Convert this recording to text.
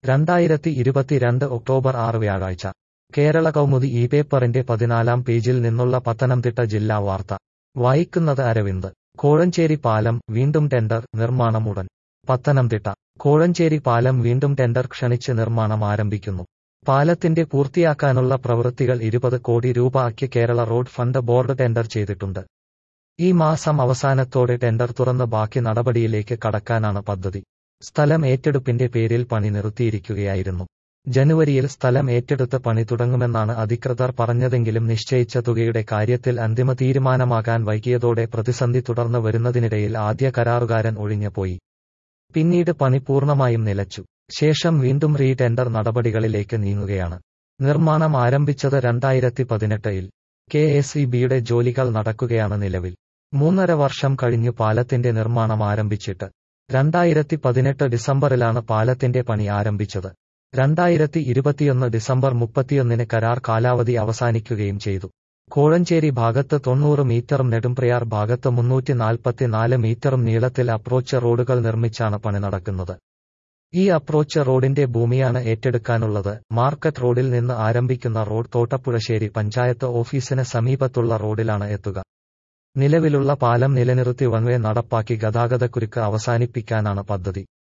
രണ്ടായിരത്തി ഇരുപത്തിരണ്ട് ഒക്ടോബർ ആറ് വ്യാഴാഴ്ച കേരള കൗമുദി ഈ പേപ്പറിന്റെ പതിനാലാം പേജിൽ നിന്നുള്ള പത്തനംതിട്ട ജില്ലാ വാർത്ത വായിക്കുന്നത് അരവിന്ദ് കോഴഞ്ചേരി പാലം വീണ്ടും ടെൻഡർ നിർമ്മാണം ഉടൻ പത്തനംതിട്ട കോഴഞ്ചേരി പാലം വീണ്ടും ടെൻഡർ ക്ഷണിച്ച് നിർമ്മാണം ആരംഭിക്കുന്നു പാലത്തിന്റെ പൂർത്തിയാക്കാനുള്ള പ്രവൃത്തികൾ ഇരുപത് കോടി രൂപ ആക്കി Kerala road fund board tender ചെയ്തിട്ടുണ്ട് ഈ മാസം അവസാനത്തോടെ ടെൻഡർ തുറന്ന് ബാക്കി നടപടിയിലേക്ക് കടക്കാനാണ് പദ്ധതി സ്ഥലം ഏറ്റെടുപ്പിന്റെ പേരിൽ പണി നിർത്തിയിരിക്കുകയായിരുന്നു ജനുവരിയിൽ സ്ഥലം ഏറ്റെടുത്ത് പണി തുടങ്ങുമെന്നാണ് അധികൃതർ പറഞ്ഞതെങ്കിലും നിശ്ചയിച്ച തുകയുടെ കാര്യത്തിൽ അന്തിമ തീരുമാനമാകാൻ വൈകിയതോടെ പ്രതിസന്ധി തുടർന്ന് വരുന്നതിനിടയിൽ ആദ്യ കരാറുകാരൻ ഒഴിഞ്ഞുപോയി പിന്നീട് പണി പൂർണ്ണമായും നിലച്ചു ശേഷം വീണ്ടും റീ ടെൻഡർ നടപടികളിലേക്ക് നീങ്ങുകയാണ് നിർമ്മാണം ആരംഭിച്ചത് രണ്ടായിരത്തി പതിനെട്ടിൽ കെ എസ് ഇ ബിയുടെ ജോലികൾ നടക്കുകയാണ് നിലവിൽ മൂന്നര വർഷം കഴിഞ്ഞു പാലത്തിന്റെ നിർമ്മാണം ആരംഭിച്ചിട്ട് രണ്ടായിരത്തി പതിനെട്ട് ഡിസംബറിലാണ് പാലത്തിന്റെ പണി ആരംഭിച്ചത് രണ്ടായിരത്തി ഇരുപത്തിയൊന്ന് ഡിസംബർ മുപ്പത്തിയൊന്നിന് കരാർ കാലാവധി അവസാനിക്കുകയും ചെയ്തു കോഴഞ്ചേരി ഭാഗത്ത് തൊണ്ണൂറ് മീറ്ററും നെടുംപ്രയാർ ഭാഗത്ത് മുന്നൂറ്റി നാൽപ്പത്തിനാല് മീറ്ററും നീളത്തിൽ അപ്രോച്ച് റോഡുകൾ നിർമ്മിച്ചാണ് പണി നടക്കുന്നത് ഈ അപ്രോച്ച് റോഡിന്റെ ഭൂമിയാണ് ഏറ്റെടുക്കാനുള്ളത് മാർക്കറ്റ് റോഡിൽ നിന്ന് ആരംഭിക്കുന്ന റോഡ് തോട്ടപ്പുഴശ്ശേരി പഞ്ചായത്ത് ഓഫീസിന് സമീപത്തുള്ള റോഡിലാണ് എത്തുക നിലവിലുള്ള പാലം നിലനിർത്തി വൺവേ നടപ്പാക്കി ഗതാഗതക്കുരുക്ക് അവസാനിപ്പിക്കാനാണ് പദ്ധതി